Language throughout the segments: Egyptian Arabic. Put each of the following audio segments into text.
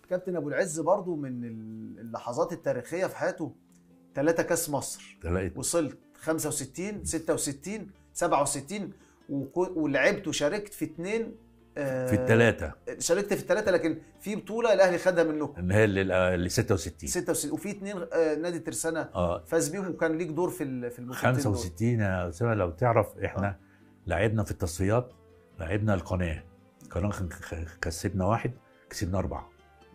كابتن ابو العز برضو من اللحظات التاريخيه في حياته ثلاثة كاس مصر تلاقيت وصلت 65 66 67 وكو- ولعبت وشاركت في اثنين في الثلاثه شاركت في الثلاثه لكن في بطوله الاهلي خدها منكم اللي هي اللي 66 66 وفي اثنين آه، نادي ترسانه اه فاز بيهم وكان ليك دور في ال- في البطولتين دول. 65 يا اسامه لو تعرف احنا لعبنا في التصفيات لعبنا القناه القناه خ- خ- كسبنا واحد كسبنا اربعه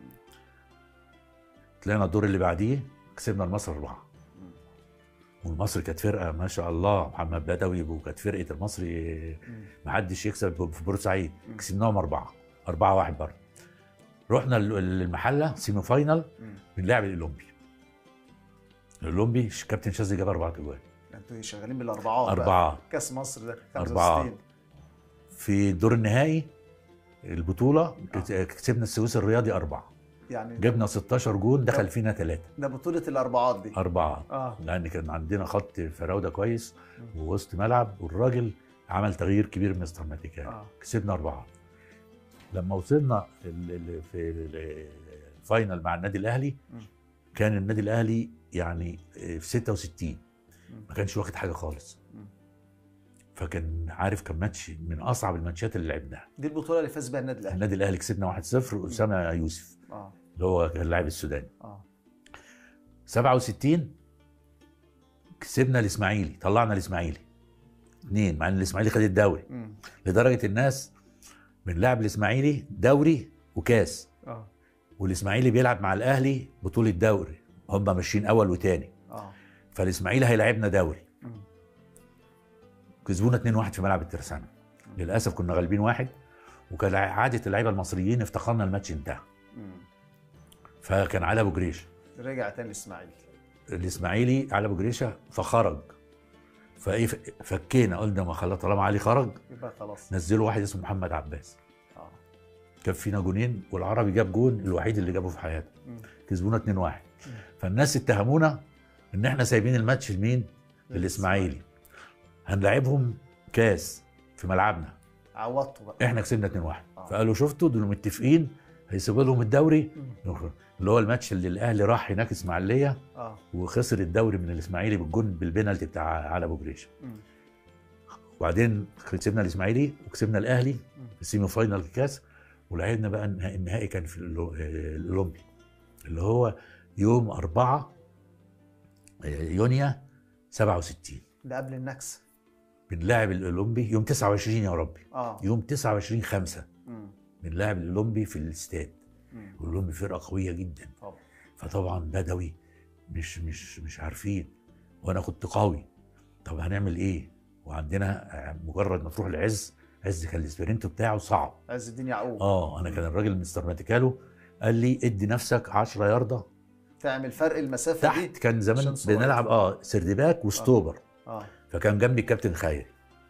طلعنا الدور اللي بعديه كسبنا المصري اربعه والمصري كانت فرقه ما شاء الله محمد بدوي وكانت فرقه المصري مم. ما حدش يكسب في بورسعيد مم. كسبناهم اربعه اربعه واحد برضه رحنا ال- المحله سيمي فاينال مم. بنلعب الاولمبي الاولمبي كابتن شاذلي جاب اربعه اجوال انتوا شغالين بالاربعات بقى. اربعه كاس مصر ده أربعة. 65 في الدور النهائي البطوله كت- كسبنا السويس الرياضي اربعه يعني جبنا 16 جون دخل فينا ثلاثه ده بطوله الاربعات دي اربعه اه لان كان عندنا خط فراوده كويس ووسط ملعب والراجل عمل تغيير كبير مستر ماتيكان اه كسبنا اربعه لما وصلنا ال- ال- في ال- الفاينل مع النادي الاهلي مم. كان النادي الاهلي يعني في 66 مم. ما كانش واخد حاجه خالص مم. فكان عارف كان ماتش من اصعب الماتشات اللي لعبناها دي البطوله اللي فاز بيها النادي الاهلي النادي الاهلي كسبنا 1-0 اسامه يوسف اه اللي هو كان اللاعب السوداني اه 67 كسبنا الاسماعيلي طلعنا الاسماعيلي اثنين مع ان الاسماعيلي خد الدوري مم. لدرجه الناس بنلعب الاسماعيلي دوري وكاس اه والاسماعيلي بيلعب مع الاهلي بطوله دوري هم ماشيين اول وتاني اه فالاسماعيلي هيلاعبنا دوري مم. كسبونا 2-1 في ملعب الترسانه للاسف كنا غالبين واحد وكان عاده اللعيبه المصريين افتكرنا الماتش انتهى مم. فكان علي ابو جريشه رجع تاني اسماعيل الاسماعيلي علي ابو جريشه فخرج فايه فكينا قلنا ما خلاص طالما علي خرج يبقى خلاص نزلوا واحد اسمه محمد عباس اه جاب فينا جونين والعربي جاب جون الوحيد اللي جابه في حياته مم. كسبونا 2-1 فالناس اتهمونا ان احنا سايبين الماتش لمين؟ للاسماعيلي هنلاعبهم كاس في ملعبنا عوضته بقى احنا كسبنا 2-1 آه. فقالوا شفتوا دول متفقين هيسيبوا لهم الدوري مم. اللي هو الماتش اللي الاهلي راح هناك اسماعيليه اه وخسر الدوري من الاسماعيلي بالجون بالبنالتي بتاع علي ابو جريشه مم. وبعدين كسبنا الاسماعيلي وكسبنا الاهلي مم. في السيمي فاينال الكاس ولعبنا بقى النها- النهائي كان في الأولو- آه، الاولمبي اللي هو يوم 4 يونيو 67 ده قبل النكسه بنلاعب الاولمبي يوم 29 يا ربي اه يوم 29 5 مم. بنلاعب الاولمبي في الاستاد مم. الاولمبي فرقه قويه جدا طبعا فطبعا بدوي مش مش مش عارفين وانا كنت قوي طب هنعمل ايه وعندنا مجرد ما تروح العز عز كان الاسبرنت بتاعه صعب عز الدين يعقوب اه انا كان الراجل مستر ماتيكالو قال لي ادي نفسك 10 ياردة تعمل فرق المسافه دي تحت كان زمان عشان صغير. بنلعب اه سردباك وستوبر اه فكان جنبي الكابتن خيري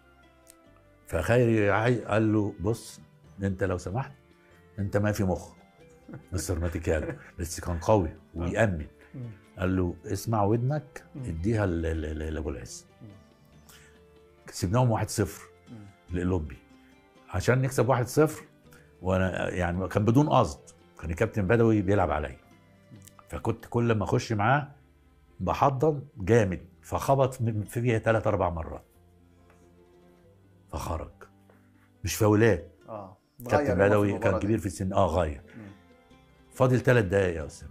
فخيري عاي- قال له بص انت لو سمحت انت ما في مخ مستر ماتيكالو بس كان قوي ويأمن مم. قال له اسمع ودنك مم. اديها ل- ل- ل- لابو العز مم. كسبناهم 1-0 مم. للوبي عشان نكسب 1-0 وانا يعني كان بدون قصد كان الكابتن بدوي بيلعب عليا فكنت كل ما اخش معاه بحضن جامد فخبط م- فيا ثلاث اربع مرات فخرج مش فاولات اه كابتن غير هو في بدوي المباراة كان دي. كبير في السن اه غير مم. فاضل ثلاث دقايق يا اسامه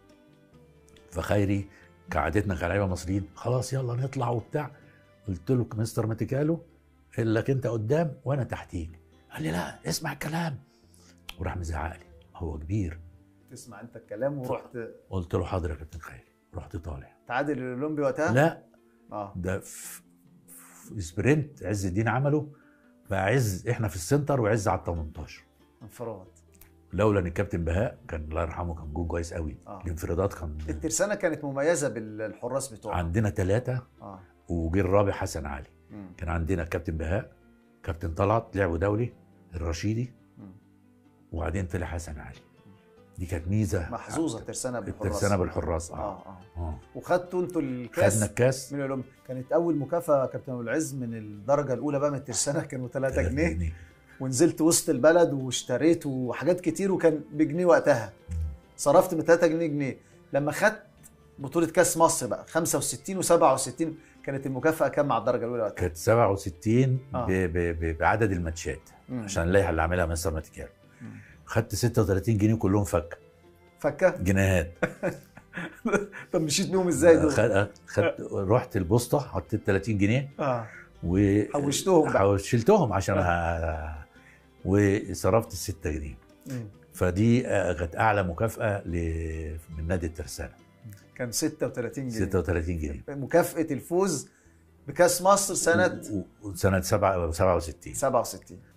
فخيري كعادتنا كلاعيبه مصريين خلاص يلا نطلع وبتاع قلت له مستر ماتيكالو لك انت قدام وانا تحتيك قال لي لا اسمع الكلام وراح مزعق لي هو كبير تسمع انت الكلام ورحت قلت له حاضر يا كابتن خيري رحت طالع تعادل الاولمبي وقتها لا اه ده في في سبرنت عز الدين عمله بقى عز احنا في السنتر وعز على ال 18 انفراد لولا ان الكابتن بهاء كان الله يرحمه كان جول كويس قوي آه. الانفرادات كان الترسانه كانت مميزه بالحراس بتوعها عندنا ثلاثه اه وجه الرابع حسن علي مم. كان عندنا كابتن بهاء كابتن طلعت لعبوا دولي الرشيدي مم. وبعدين طلع حسن علي دي كانت ميزه محظوظه الترسانه بالحراس الترسانه بالحراس اه اه, اه آه. وخدتوا انتوا الكاس خدنا الكاس من الاولمبي كانت اول مكافاه يا كابتن ابو العز من الدرجه الاولى بقى من الترسانه كانوا 3 تلاتة جنيه ونزلت وسط البلد واشتريت وحاجات كتير وكان بجنيه وقتها صرفت من 3 جنيه جنيه لما خدت بطوله كاس مصر بقى 65 و67 كانت المكافاه كام مع الدرجه الاولى وقتها؟ كانت 67 آه. ب- ب- ب- بعدد الماتشات مم. عشان اللائحه اللي عاملها مستر ماتيكال مم. خدت 36 جنيه كلهم فك فكه جنيهات طب مشيت بيهم ازاي دول؟ خد خدت رحت البوسطه حطيت 30 جنيه اه و حوشتهم بقى. حوش- شلتهم عشان ه... وصرفت ال 6 جنيه مم. فدي آه، كانت اعلى مكافاه ل... من نادي الترسانه كان 36 جنيه 36 جنيه مكافاه الفوز بكاس مصر سنه و- و- سنه 67 67